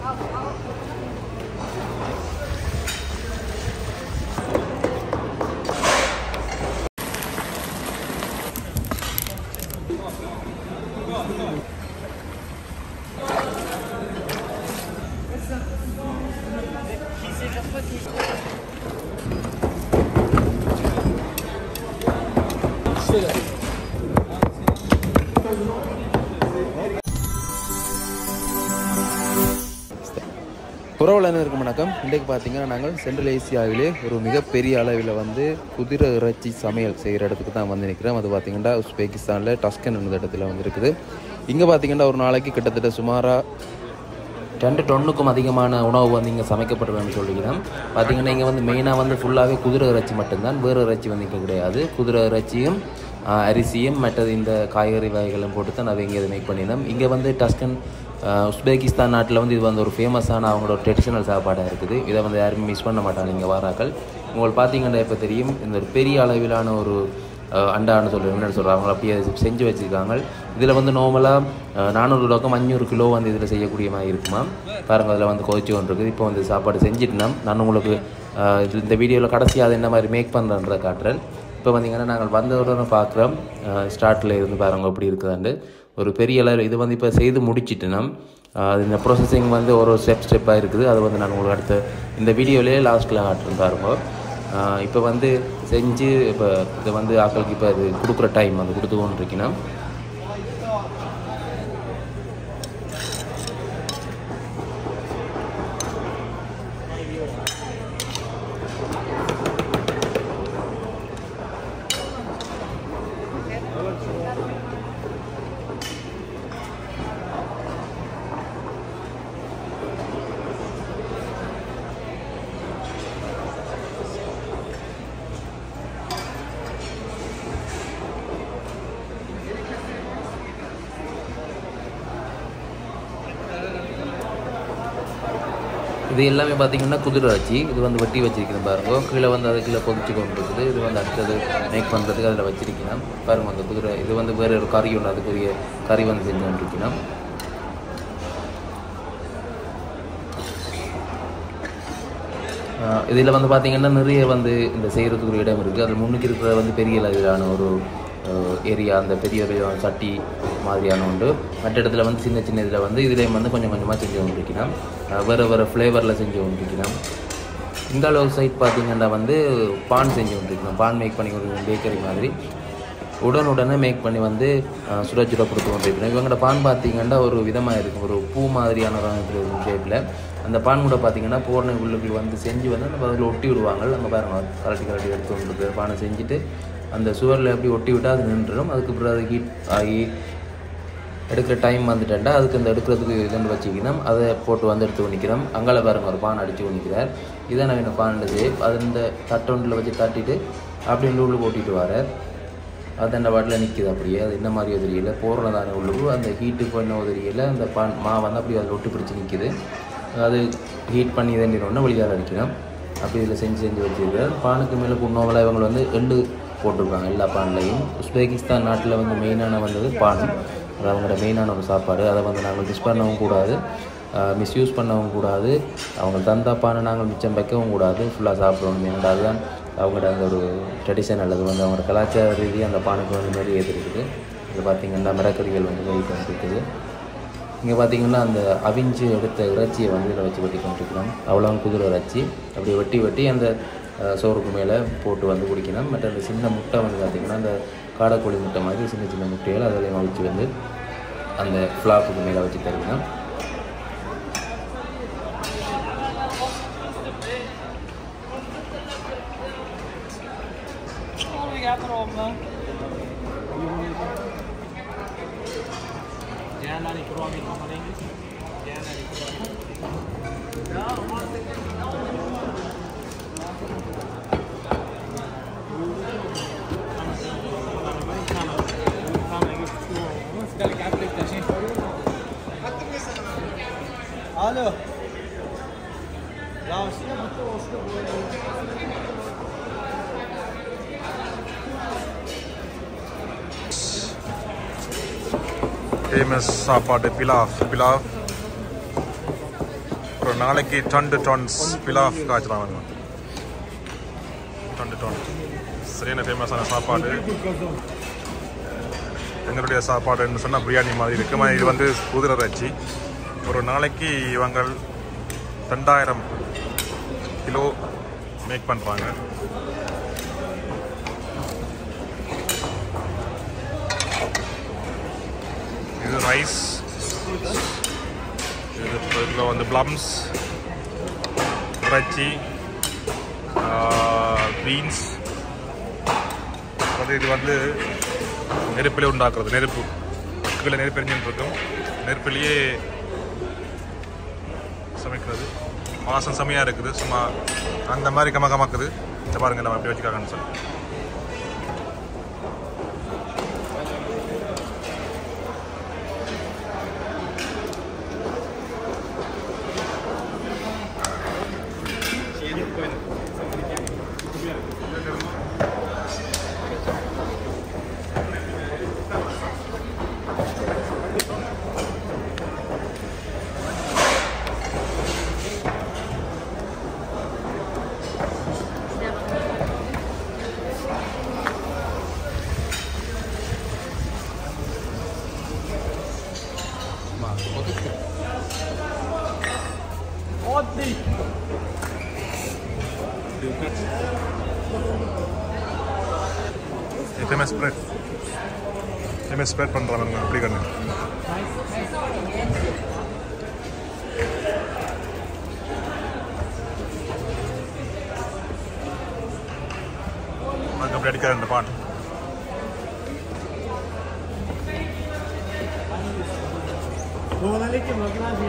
புறவலனருக்கு வணக்கம் இன்றைக்கு பார்த்தீங்கன்னா நாங்கள் சென்ட்ரல் ஏசியாவிலே ஒரு மிகப்பெரிய அளவில் வந்து குதிரை இறைச்சி சமையல் செய்கிற இடத்துக்கு தான் வந்து நிற்கிறோம் அது பார்த்தீங்கன்னா உஸ்பெகிஸ்தானில் டஸ்கன் என்ற இடத்துல வந்து இருக்குது இங்கே பார்த்தீங்கன்னா ஒரு நாளைக்கு கிட்டத்தட்ட சுமாராக ரெண்டு டொன்னுக்கும் அதிகமான உணவு வந்து இங்கே சமைக்கப்படுறதுன்னு சொல்லிக்கிறோம் பார்த்தீங்கன்னா இங்கே வந்து மெயினாக வந்து ஃபுல்லாகவே குதிரை இறைச்சி மட்டும்தான் வேறு இறைச்சி வந்து இங்கே கிடையாது குதிரை இறைச்சியும் ஆஹ், அரிசியும் மற்றது இந்த காய்கறி வகைகளும் போட்டு தான் அதை இங்கே மேக் பண்ணியிருந்தோம் இங்கே வந்து டஸ்கன் ஆஹ், உஸ்பெகிஸ்தான் நாட்டில் வந்து இது வந்து ஒரு ஃபேமஸான அவங்களோட ட்ரெடிஷனல் சாப்பாடாக இருக்குது இதை வந்து யாருமே மிஸ் பண்ண மாட்டாங்க இங்கே வாராக்கள் உங்களுக்கு பார்த்தீங்கன்னா இப்போ தெரியும் இந்த ஒரு பெரிய அளவிலான ஒரு அஹ் அண்டான்னு சொல்லுவாங்க என்ன சொல்கிறாங்க அவங்க அப்படியே செஞ்சு வச்சுருக்காங்க இதில் வந்து நார்மலாக நானூறு லோக்கம் அஞ்சூறு கிலோ வந்து இதில் செய்யக்கூடிய மாதிரி இருக்குமா பாருங்கள் அதில் வந்து கொதிச்சு கொண்டு இருக்குது இப்போ வந்து சாப்பாடு செஞ்சுட்டுனா நான் உங்களுக்கு அஹ், இது இந்த வீடியோவில் கடைசியாக அதை என்ன மாதிரி மேக் பண்ணுறன்றதை காட்டுறேன் இப்போ பார்த்தீங்கன்னா நாங்கள் வந்தவுடனே பார்க்குறோம் ஸ்டார்ட்டில் இருந்து பாருங்க எப்படி இருக்குதாண்டு ஒரு பெரிய அளவில் இது வந்து இப்போ செய்து முடிச்சிட்டுனா அது இந்த ப்ராசஸிங் வந்து ஒரு ஸ்டெப் ஸ்டெப்பாக இருக்குது அது வந்து நான் உங்களுக்கு அடுத்த இந்த வீடியோலேயே லாஸ்ட்டில் காட்டுறேன் பாருங்க இப்போ வந்து செஞ்சு இப்போ இதை வந்து ஆக்களுக்கு இப்போ இது கொடுக்குற டைம் வந்து கொடுத்து கொண்டு இருக்கீங்கன்னா இது எல்லாமே பார்த்தீங்கன்னா குதிரை வச்சு இது வந்து வெட்டி வச்சிருக்கிறேன் பாருங்க கீழே வந்து அது கீழே கொதிச்சு கொண்டு இருக்குது இது வந்து அடுத்தது மேக் பண்ணுறதுக்கு அதில் வச்சிருக்கணும் பாருங்க அந்த குதிரை இது வந்து வேறு ஒரு கறி ஒன்று அதுக்குரிய கறி வந்து செஞ்சு கொண்டிருக்கணும் இதில் வந்து பார்த்தீங்கன்னா நிறைய வந்து இந்த செய்கிறதுக்கு ஒரு இடம் இருக்குது அதில் முன்னுக்கு இருக்கிற வந்து பெரிய அளவிலான ஒரு ஏரியா அந்த பெரிய பெரிய சட்டி மாதிரியான உண்டு மற்ற இடத்துல வந்து சின்ன சின்ன இதில் வந்து இதுலேயும் வந்து கொஞ்சம் கொஞ்சமாக செஞ்சு கொண்டிருக்கலாம் வேறு வேறு ஃப்ளேவரில் செஞ்சு கொண்டிருக்கலாம் இந்த அளவு சைட் பார்த்தீங்கன்னா வந்து பான் செஞ்சு கொண்டிருக்கணும் பான் மேக் பண்ணி கொண்டிருக்கணும் பேக்கரி மாதிரி உடனுடனே மேக் பண்ணி வந்து அஹ், சுட சுட கொடுத்து கொண்டிருக்கணும் இவங்களோட பான் பார்த்தீங்கன்னா ஒரு விதமாக இருக்கும் ஒரு பூ மாதிரியான ஒரு ஷேப்பில் அந்த பான் கூட பார்த்தீங்கன்னா பூர்ண உள்ளுக்குள் வந்து செஞ்சு வந்து நம்ம அதில் ஒட்டி விடுவாங்க நம்ம பாருங்க கரட்டி கரட்டி எடுத்து வந்துருக்கு பானை செஞ்சுட்டு அந்த சுவரில் எப்படி ஒட்டி விட்டால் அது நின்றுடும் அதுக்கு பிறகு அது ஹீட் ஆகி எடுக்கிற டைம் வந்துட்டேன்டா அதுக்கு அந்த எடுக்கிறதுக்கு இதுன்னு வச்சுக்கணும் அதை போட்டு வந்து எடுத்து பண்ணிக்கிறோம் அங்கால பாருங்க ஒரு பான் அடித்து பண்ணிக்கிறார் இதான் நான் பான் ஷேப் அது இந்த தட்டொண்டில் வச்சு தட்டிட்டு அப்படி இந்த உள்ளுக்கு ஓட்டிட்டு வரார் அது அந்த வாட்டில் நிற்கிது அப்படியே அது என்ன மாதிரியோ தெரியல போடுற தானே உள்ளுக்கு அந்த ஹீட்டுக்கு என்னவோ தெரியல அந்த பான் மா வந்து அப்படியே அதில் ஒட்டி பிடிச்சி நிற்கிது அது ஹீட் பண்ணி இதண்டினோடனே வெளியால் அடிக்கணும் அப்படி இதில் செஞ்சு செஞ்சு வச்சுருக்காரு பானுக்கு மேலே புண்ணோவில் இவங்க வந்து எண்டு போட்டிருக்காங்க எல்லா பான்லையும் உஸ்பெகிஸ்தான் நாட்டில் வந்து மெயினான வந்தது பான் அது அவங்களோட மெயினான ஒரு சாப்பாடு அதை வந்து நாங்கள் மிஸ் பண்ணவும் கூடாது மிஸ்யூஸ் பண்ணவும் கூடாது அவங்க தந்தா பானை நாங்கள் மிச்சம் வைக்கவும் கூடாது ஃபுல்லாக சாப்பிடணும் ஏன்னா அதுதான் அவங்களோட அந்த ஒரு ட்ரெடிஷன் அல்லது வந்து அவங்களோட கலாச்சார ரீதியாக அந்த பானுக்கு வந்து நிறைய இது இருக்குது இது பார்த்திங்கன்னா மிரக்கறிகள் வந்து வெயிட் வந்துருக்குது இங்கே பார்த்தீங்கன்னா அந்த அவிஞ்சு எடுத்த இறைச்சியை வந்து இதில் வச்சு வெட்டி கொண்டிருக்கலாம் அவ்வளோ குதிரை இறைச்சி அப்படியே வெட்டி வெட்டி அந்த அஹ், சோறுக்கு மேலே போட்டு வந்து குடிக்கணும் மற்ற அந்த சின்ன முட்டை வந்து பார்த்திங்கன்னா அந்த காடைக்கோழி முட்டை மாதிரி சின்ன சின்ன முட்டைகள் அதில் வச்சு வந்து அந்த ஃப்ளாப்புக்கு மேலே வச்சு தருவினா Alo. Ya işte mutlu olsun. Famous சாப்பாடு பிலாஃப் பிலாஃப் ஒரு நாளைக்கு டொண்டு டொன்ஸ் பிலாஃப் காய்ச்சலாம் டொண்டு டன் சரியான ஃபேமஸான சாப்பாடு எங்களுடைய சாப்பாடுன்னு சொன்னால் பிரியாணி மாதிரி இருக்கு இது வந்து குதிரை இறைச்சி ஒரு நாளைக்கு இவங்க ரெண்டாயிரம் கிலோ மேக் பண்ணுறாங்க இது ரைஸ் இது இதில் வந்து ப்ளம்ஸ் இறைச்சி பீன்ஸ் அது இது வந்து நெருப்பில் உண்டாக்குறது நெருப்பு கீழே நெருப்பு எரிஞ்சுட்டு இருக்கும் நெருப்பிலேயே சமைக்கிறது வாசம் செமையாக இருக்குது சும்மா அந்த மாதிரி கம கமக்குது இந்த பாருங்க நம்ம எப்படி வச்சுக்காங்கன்னு சொல்லி எப்பயுமே ஸ்ப்ரெட் எப்பயுமே ஸ்ப்ரெட் பண்ணுறாங்க அப்படி கண்ணு அதுக்கு அப்படி அடிக்கிற ரெண்டு பான் Buonanotte, ma grazie.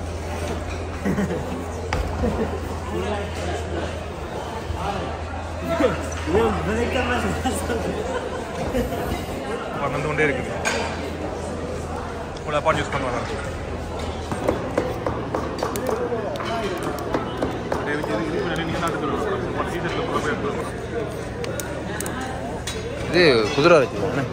Io vorrei chiamare பான் வந்து கொண்டே இருக்குது இவ்வளோ பான் யூஸ் பண்ணுவாங்க இது குதிரை இறைச்சி தானே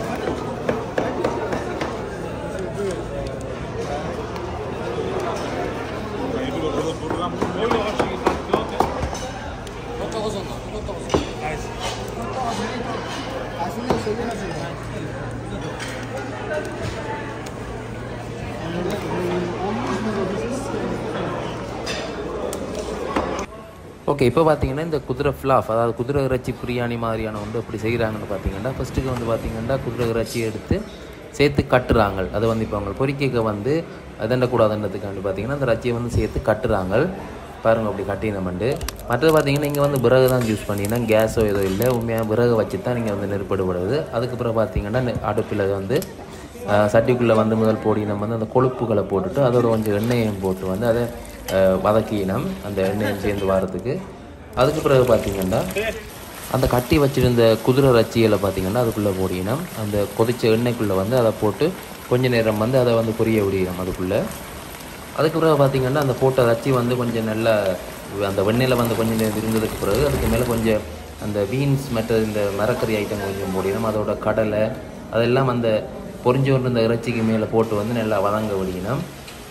ஓகே இப்போ பார்த்தீங்கன்னா இந்த குதிரை ஃப்ளாஃப் அதாவது குதிரை இறைச்சி பிரியாணி மாதிரியான வந்து எப்படி செய்கிறாங்கன்னு பார்த்தீங்கன்னா ஃபஸ்ட்டுக்கு வந்து பார்த்தீங்கன்னா குதிரை இறைச்சி எடுத்து சேர்த்து கட்டுறாங்க அதை வந்து இப்போ அவங்க பொறிக்க வந்து அதண்டக்கூடாதுன்றதுக்காண்டி பார்த்தீங்கன்னா அந்த இறைச்சியை வந்து சேர்த்து கட்டுறாங்க பாருங்க அப்படி கட்டினமண்டு மற்றது பார்த்தீங்கன்னா இங்கே வந்து விறகு தான் யூஸ் பண்ணிங்கன்னா கேஸோ ஏதோ இல்லை உண்மையாக விறகு வச்சு தான் நீங்கள் வந்து நெருப்படுபடுது அதுக்கப்புறம் பார்த்தீங்கன்னா நெ- அடுப்பில் வந்து அஹ், சட்டிக்குள்ளே வந்து முதல் போடி நம்ம வந்து அந்த கொழுப்புகளை போட்டுட்டு அதோட கொஞ்சம் எண்ணெயையும் போட்டு வந்து அதை அஹ், வதக்கினோம் அந்த எண்ணெயும் சேர்ந்து வாரத்துக்கு அதுக்கு பிறகு பார்த்தீங்கன்னா அந்த கட்டி வச்சிருந்த குதிரை ரச்சிகளை பார்த்தீங்கன்னா அதுக்குள்ளே போடினோம் அந்த கொதிச்ச எண்ணெய்க்குள்ளே வந்து அதை போட்டு கொஞ்ச நேரம் வந்து அதை வந்து பொரிய விடினோம் அதுக்குள்ளே அதுக்கு பிறகு பார்த்தீங்கன்னா அந்த போட்ட ரச்சி வந்து கொஞ்சம் நல்லா அந்த வெண்ணெயில் வந்து கொஞ்சம் நேரம் இருந்ததுக்கு பிறகு அதுக்கு மேலே கொஞ்சம் அந்த பீன்ஸ் மற்ற இந்த மரக்கறி ஐட்டம் கொஞ்சம் போடினோம் அதோட கடலை அதெல்லாம் அந்த பொரிஞ்சு கொண்டு இந்த இறைச்சிக்கு மேலே போட்டு வந்து நல்லா வதங்க விடினோம்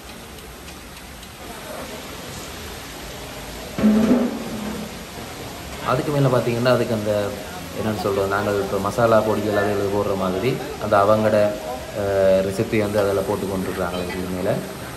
அதுக்கு மேலே பார்த்தீங்கன்னா அதுக்கு அந்த என்னென்னு சொல்கிறது நாங்கள் இப்போ மசாலா பொடிகள் அது இது போடுற மாதிரி அந்த அவங்களோட ரெசிபி வந்து அதில் போட்டு கொண்டிருக்கிறாங்க இதுக்கு மேலே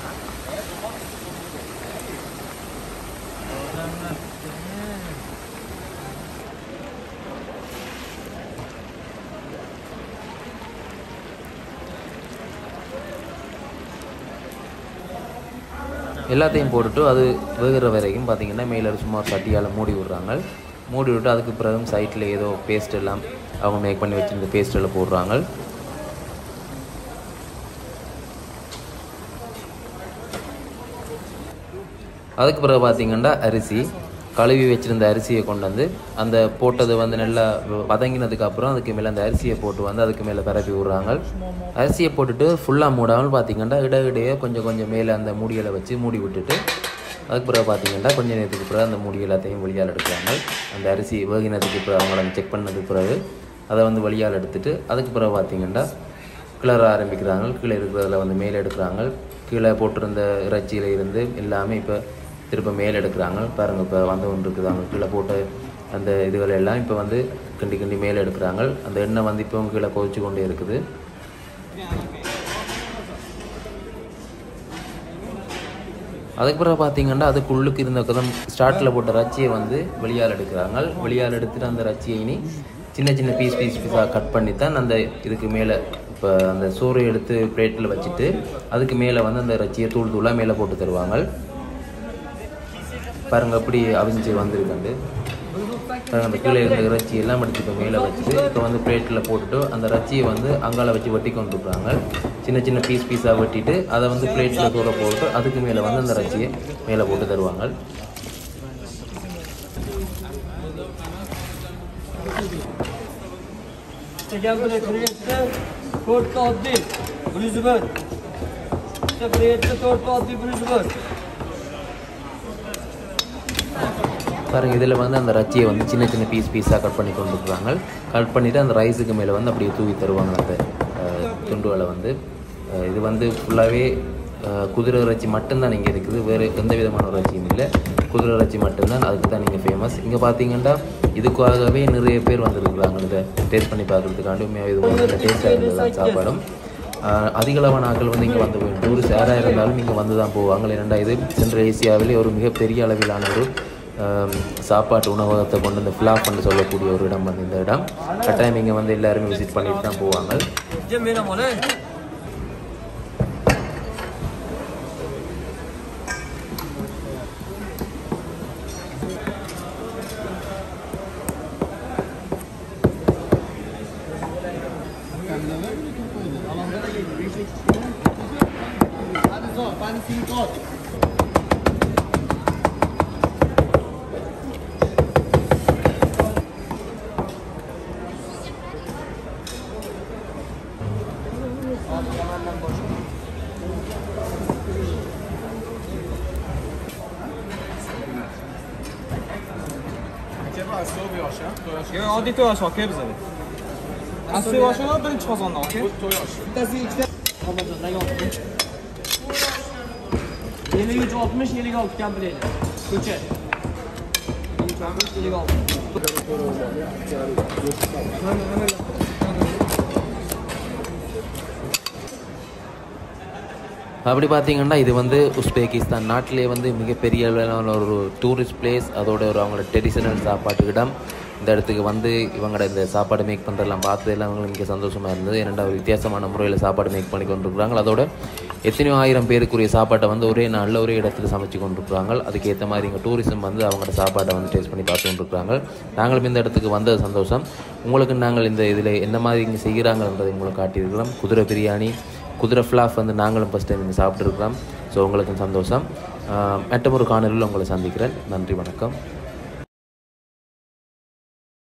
எல்லாத்தையும் போட்டுட்டு அது வேகிற வரைக்கும் பார்த்தீங்கன்னா மேலே சும்மா சட்டியால் மூடி விடுறாங்க மூடி விட்டு அதுக்கு பிறகு சைட்டில் ஏதோ பேஸ்ட் எல்லாம் அவங்க மேக் பண்ணி வச்சிருந்த பேஸ்ட் எல்லாம் போடுறாங்க அதுக்கு பிறகு பார்த்தீங்கன்னா அரிசி கழுவி வச்சிருந்த அரிசியை கொண்டு வந்து அந்த போட்டது வந்து நல்லா வதங்கினதுக்கு அப்புறம் அதுக்கு மேலே அந்த அரிசியை போட்டு வந்து அதுக்கு மேலே பரப்பி விடுறாங்க அரிசியை போட்டுட்டு ஃபுல்லாக மூடாமல் பார்த்தீங்கன்னா இடையிடையே கொஞ்சம் கொஞ்சம் மேலே அந்த மூடிகளை வச்சு மூடி விட்டுட்டு அதுக்கு பிறகு பார்த்தீங்கன்னா கொஞ்சம் நேரத்துக்கு பிறகு அந்த மூடி எல்லாத்தையும் வெளியால் எடுக்கிறாங்க அந்த அரிசி வேகினதுக்கு பிறகு அவங்கள செக் பண்ணதுக்கு பிறகு அதை வந்து வெளியால் எடுத்துட்டு அதுக்கு பிறகு பார்த்தீங்கன்னா கிளற ஆரம்பிக்கிறாங்க கீழே இருக்கிறதுல வந்து மேலே எடுக்கிறாங்க கீழே போட்டிருந்த இறைச்சியில் இருந்து எல்லாமே இப்போ திரும்ப மேலே எடுக்கிறாங்க பாருங்கள் இப்போ வந்து கொண்டு இருக்குதாங்க கீழே போட்ட அந்த இதுகள் எல்லாம் இப்போ வந்து கிண்டி கிண்டி மேலே எடுக்கிறாங்க அந்த எண்ணெய் வந்து இப்போ கீழே கொதிச்சு கொண்டே இருக்குது அதுக்கு பிறகு பார்த்தீங்கன்னா அதுக்குள்ளுக்கு இருந்த கதம் ஸ்டார்ட்டில் போட்ட ரச்சியை வந்து வெளியால் எடுக்கிறாங்க வெளியால் எடுத்துட்டு அந்த ரச்சியை இனி சின்ன சின்ன பீஸ் பீஸ் பீஸாக கட் பண்ணி தான் அந்த இதுக்கு மேலே இப்போ அந்த சோறு எடுத்து பிளேட்டில் வச்சுட்டு அதுக்கு மேலே வந்து அந்த ரச்சியை தூள் தூளாக மேலே போட்டு தருவாங்க பாருங்க எப்படி அவிஞ்சு வந்திருக்குண்டு பாருங்க அந்த கீழே இருந்த இறைச்சி எல்லாம் எடுத்து இப்போ மேலே வச்சுட்டு இப்போ வந்து பிளேட்டில் போட்டுட்டு அந்த ரச்சியை வந்து அங்கால வச்சு வெட்டி கொண்டு இருக்காங்க சின்ன சின்ன பீஸ் பீஸாக வெட்டிட்டு அதை வந்து பிளேட்டில் தூர போட்டு அதுக்கு மேலே வந்து அந்த ரச்சியை மேலே போட்டு தருவாங்க Çeken böyle kriyette to'rtta oddiy bir yuz bir bitta kriyette to'rtta oddiy bir yuz bir பாருங்க இதில் வந்து அந்த ரச்சியை வந்து சின்ன சின்ன பீஸ் பீஸாக கட் பண்ணி கொண்டு இருக்கிறாங்க கட் பண்ணிவிட்டு அந்த ரைஸுக்கு மேலே வந்து அப்படியே தூவி தருவாங்க அந்த அஹ், துண்டுகளை வந்து அஹ், இது வந்து ஃபுல்லாகவே குதிரை இறைச்சி மட்டும்தான் இங்கே இருக்குது வேறு எந்த விதமான இறைச்சியும் இல்லை குதிரை இறைச்சி மட்டும்தான் அதுக்கு தான் நீங்கள் ஃபேமஸ் இங்கே பார்த்தீங்கன்னா இதுக்காகவே நிறைய பேர் வந்திருக்கிறாங்க இதை டேஸ்ட் பண்ணி பார்க்குறதுக்காண்டி உண்மையாக இது டேஸ்ட்டாக இருந்தது சாப்பாடும் ஆஹ் அதிகளவான ஆட்கள் வந்து இங்கே வந்து டூரிஸ்ட் யாராக இருந்தாலும் இங்கே வந்து தான் போவாங்க ஏன்னா இது சென்ட்ரல் ஏசியாவிலே ஒரு மிகப்பெரிய அளவிலான ஒரு ஆம், சாப்பாட்டு உணவகத்தை கொண்டு வந்து ஃபிளாப் பண்ணி சொல்லக்கூடிய ஒரு இடம் வந்து இந்த இடம் கட்டாயம் இங்கே வந்து எல்லாருமே விசிட் பண்ணிட்டு தான் போவாங்க Cem benim onu. Jo, oddiy to'yash aka bizada. Asli oshini birinchi qozonda aka. Bittasi ikkita Yellik uch oltmish, yellik olti komplet. Ko'cha. Yellik uch oltmish, yellik olti. அப்படி பார்த்தீங்கன்னா இது வந்து உஸ்பெகிஸ்தான் நாட்டிலே வந்து மிகப்பெரிய அளவிலான ஒரு டூரிஸ்ட் பிளேஸ் அதோட ஒரு அவங்களோட ட்ரெடிஷனல் சாப்பாட்டு இடம் இந்த இடத்துக்கு வந்து இவங்களோட இந்த சாப்பாடு மேக் பண்ணுறதெல்லாம் பார்த்ததெல்லாம் அவங்களுக்கு மிக சந்தோஷமாக இருந்தது ஏன்னா ஒரு வித்தியாசமான முறையில் சாப்பாடு மேக் பண்ணி கொண்டிருக்கிறாங்க அதோட எத்தனையோ ஆயிரம் பேருக்குரிய சாப்பாட்டை வந்து ஒரே நாளில் ஒரே இடத்துல சமைச்சு கொண்டிருக்கிறாங்க அதுக்கேற்ற மாதிரி இங்கே டூரிசம் வந்து அவங்களோட சாப்பாட்டை வந்து டேஸ்ட் பண்ணி பார்த்து கொண்டிருக்கிறாங்க நாங்களும் இந்த இடத்துக்கு வந்தது சந்தோஷம் உங்களுக்கு நாங்கள் இந்த இதில் என்ன மாதிரி இங்கே செய்கிறாங்கன்றதை உங்களுக்கு காட்டியிருக்கிறோம் குதிரை பிரியாணி குதிரை ஃப்ளாஃப் வந்து நாங்களும் ஃபஸ்ட் டைம் இங்கே சாப்பிட்ருக்கிறோம் ஸோ உங்களுக்கு சந்தோஷம் ஆஹ் மற்றொரு காணொலியில் உங்களை சந்திக்கிறேன் நன்றி வணக்கம்